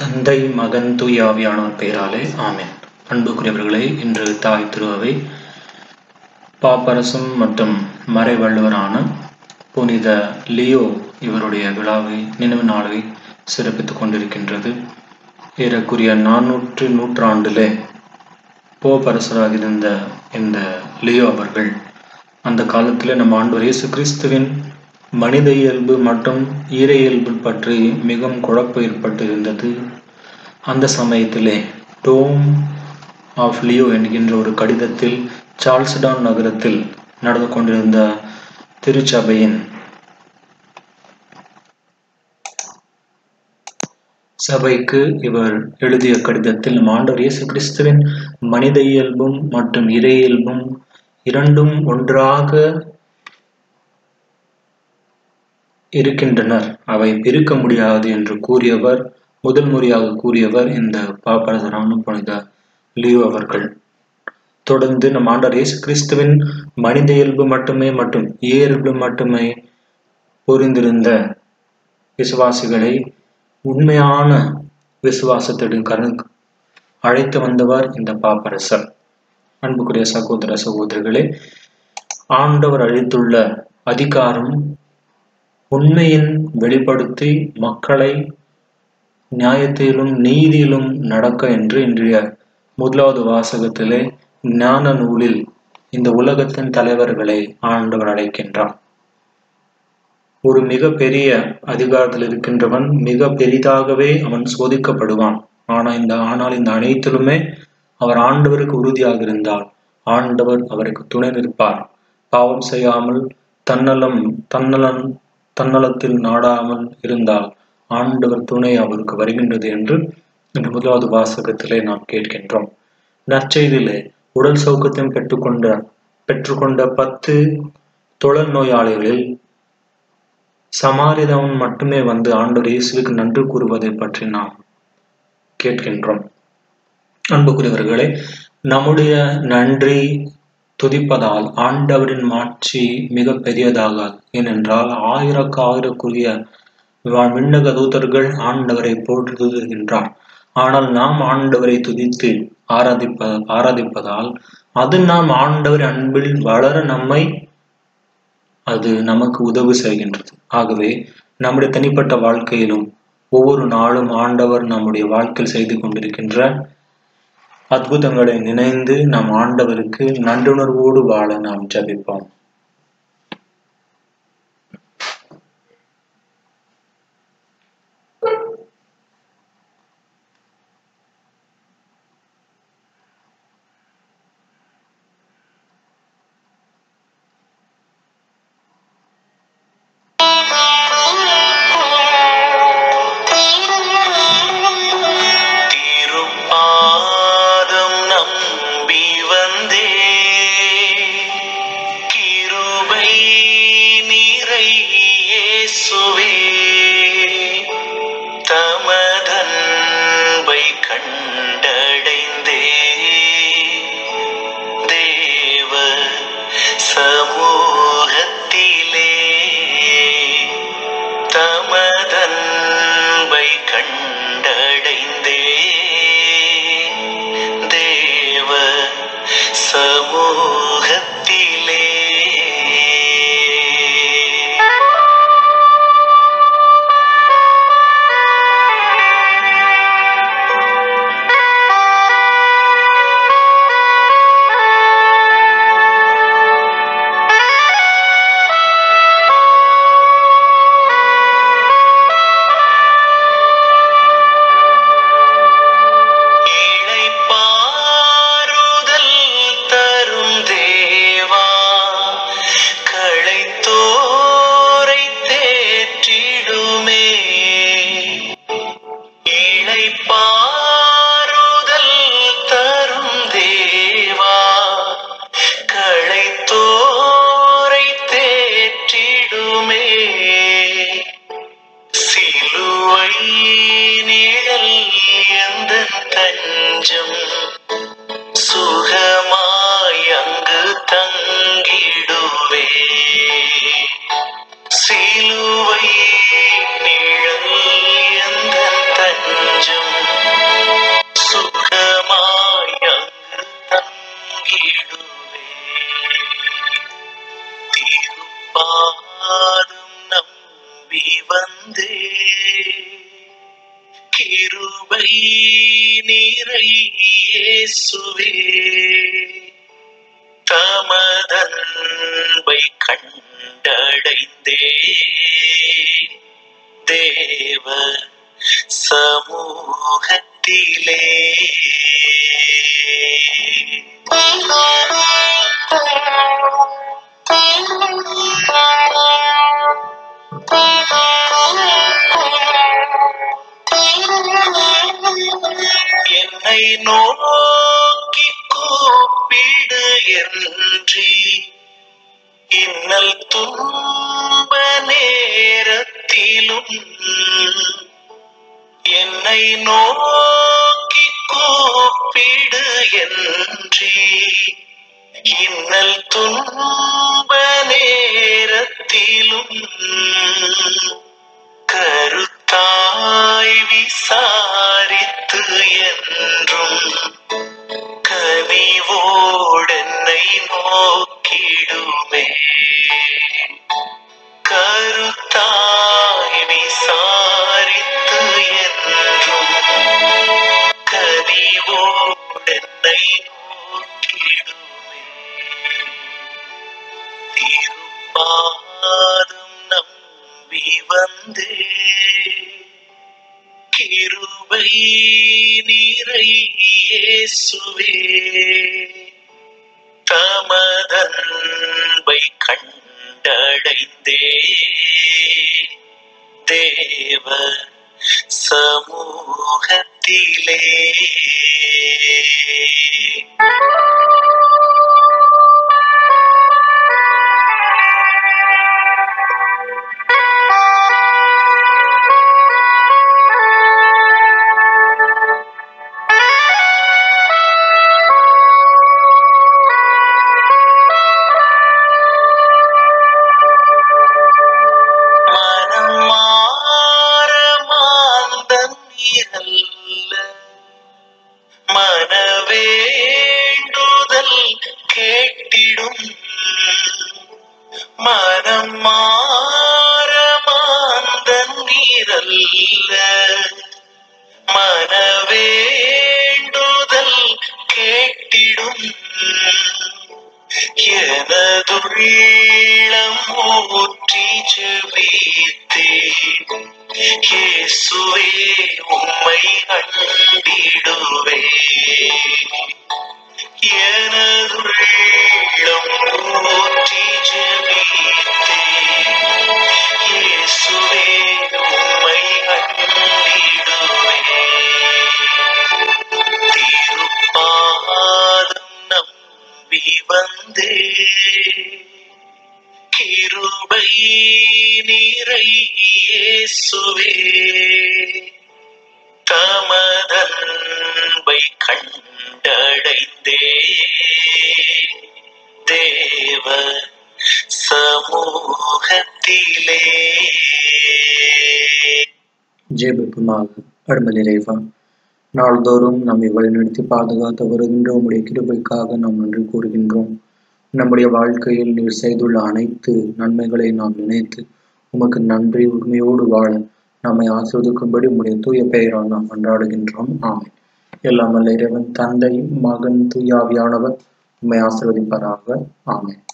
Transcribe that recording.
தந்தை மகன் தூய ஆவியானவர் பெயராலே ஆமென் அன்புக்குரியவர்களே இன்று தாய் திருவை பாப்பரசும் மற்றும் மறைவள்ளுவரான புனித லியோ இவருடைய விழாவை நினைவு நாளை சிறப்பித்துக் கொண்டிருக்கின்றது ஏறக்குரிய நானூற்று நூற்றாண்டிலே போப்பரசராக இருந்த இந்த லியோ அவர்கள் அந்த காலத்தில் நம் ஆண்டவர் இயேசு கிறிஸ்துவின் மனித இயல்பு மற்றும் ஈர இயல்பு பற்றி மிகவும் குழப்பம் ஏற்பட்டிருந்தது அந்த சமயத்திலே டோம் ஆஃப் லியோ என்கின்ற ஒரு கடிதத்தில் சார்ல்ஸ்டான் நகரத்தில் நடந்து கொண்டிருந்த திருச்சபையின் சபைக்கு இவர் எழுதிய கடிதத்தில் நம் ஆண்டவர் இயேசு கிறிஸ்துவின் மனித இயல்பும் மற்றும் இறை இயல்பும் இரண்டும் ஒன்றாக இருக்கின்றனர் அவை பிரிக்க முடியாது என்று கூறியவர் முதல் முறையாக கூறியவர் இந்த பாப்பரசரான புனித லியோ அவர்கள் தொடர்ந்து நம் ஆண்டவர் இயேசு கிறிஸ்துவின் மனித இயல்பு மட்டுமே மற்றும் இயல்பு மட்டுமே புரிந்திருந்த விசுவாசிகளை உண்மையான விசுவாசத்தின் கரு அழைத்து வந்தவர் இந்த பாப்பரசர் அன்புக்குரிய சகோதர சகோதரிகளே ஆண்டவர் அளித்துள்ள அதிகாரம் உண்மையின் வெளிப்படுத்தி மக்களை நியாயத்திலும் நீதியிலும் நடக்க என்று இன்றைய முதலாவது வாசகத்திலே ஞான நூலில் இந்த உலகத்தின் தலைவர்களை ஆண்டவர் அழைக்கின்றார் ஒரு மிக பெரிய அதிகாரத்தில் இருக்கின்றவன் மிக பெரிதாகவே அவன் சோதிக்கப்படுவான் ஆனால் இந்த ஆனால் இந்த அனைத்திலுமே அவர் ஆண்டவருக்கு உறுதியாக இருந்தால் ஆண்டவர் அவருக்கு துணை நிற்பார் பாவம் செய்யாமல் தன்னலம் தன்னலன் தன்னலத்தில் நாடாமல் இருந்தால் ஆண்டவர் துணை அவருக்கு வருகின்றது என்று இந்த முதலாவது வாசகத்திலே நாம் கேட்கின்றோம் நற்செய்தியிலே உடல் சௌக்கத்தையும் பெற்றுக்கொண்ட பெற்றுக்கொண்ட பத்து தொழல் நோயாளிகளில் சமாரிதவன் மட்டுமே வந்து ஆண்டவர் இயேசுவுக்கு நன்றி கூறுவதை பற்றி நாம் கேட்கின்றோம் அன்புக்குரியவர்களே நம்முடைய நன்றி துதிப்பதால் ஆண்டவரின் மாட்சி மிக பெரியதாகாது ஏனென்றால் ஆயிரக்கு ஆயிரக்குரிய விண்ணக தூதர்கள் ஆண்டவரை போட்டு துதிக்கின்றார் ஆனால் நாம் ஆண்டவரை துதித்து ஆராதிப்ப ஆராதிப்பதால் அது நாம் ஆண்டவர் அன்பில் வளர நம்மை அது நமக்கு உதவி செய்கின்றது ஆகவே நம்முடைய தனிப்பட்ட வாழ்க்கையிலும் ஒவ்வொரு நாளும் ஆண்டவர் நம்முடைய வாழ்க்கையில் செய்து கொண்டிருக்கின்ற அற்புதங்களை நினைந்து நம் ஆண்டவருக்கு நன்றுணர்வோடு வாழ நாம் ஜபிப்போம் திருப்பாதம் நம்பி வந்தே கிருபை நிறை இயேசுவே தமதன்பை கண்டடைந்தே தேவ சமூகத்திலே தமதன்பை கண்டடைந்தே தேவ சமூகத்திலே இளைப்பாறுதல் தரும் தேவா களைத்தோரை தேற்றிடுமே இளைப்பாறுதல் தரும் தேவா களைத்தோரை தேற்றிடுமே சிலுவை நிழல் எந்த தஞ்சம் சுகமாய் அங்கு தங்கிடுவே சிலுவை நிழல் எந்த தஞ்சம் கிருபை நிறை இயேசுவே தமதன்பை கண்டடைந்தே தேவ சமூகத்திலே என்னை நோக்கி கூப்பிடு என்று இன்னல் துன்ப நேரத்திலும் என்னை நோக்கி கூப்பிடு என்று இன்னல் துன்ப நேரத்திலும் கருத்தாய் விசாரித்து என்றும் கனிவோடென்னை நோக்கிடுமே கருத்தாய் விசாரித்து என்றும் கனிவோடென்னை நோக்கிடுமே திருப்பாதம் நம்பி வந்தே கிருபை நிறை இயேசுவே தமதன்பை கண்டடைந்தே தேவ சமூகத்திலே மனம் மாற மாந்தன் இரல்ல மனவேண்டுதல் கேட்டிடும் மனம் மாற மாந்தன் இரல்ல மனவேண்டுதல் கேட்டிடும் எனதுள்ளம் ஊற்றி ஜெபித்தே இயேசுவே உம்மை கண்டிடுவே எனதுள்ளம் ஊற்றி ஜெபித்தே இயேசுவே உம்மை கண்டிடுவே திருப்பாதம் நம்பி வந்தே கிருபை நிறை இயேசுவே தமதன்பை கண்டடைந்தே தேவ சமூகத்திலே ஜெபிப்புமாக அருமை இறைவா நாள்தோறும் நம்மை வழிநடத்தி பாதுகாத்து வருகின்ற உம்முடைய கிருபைக்காக நாம் நன்றி கூறுகின்றோம் நம்முடைய வாழ்க்கையில் நீர் செய்துள்ள அனைத்து நன்மைகளை நாம் நினைத்து உமக்கு நன்றி உண்மையோடு வாழ நம்மை ஆசிர்வதிக்கும்படி உம்முடைய தூய பெயரால் நாம் கொண்டாடுகின்றோம் ஆமென் எல்லாம் வல்ல இறைவன் தந்தை மகன் தூயாவியானவர் உம்மை ஆசிர்வதிப்பாராக ஆமென்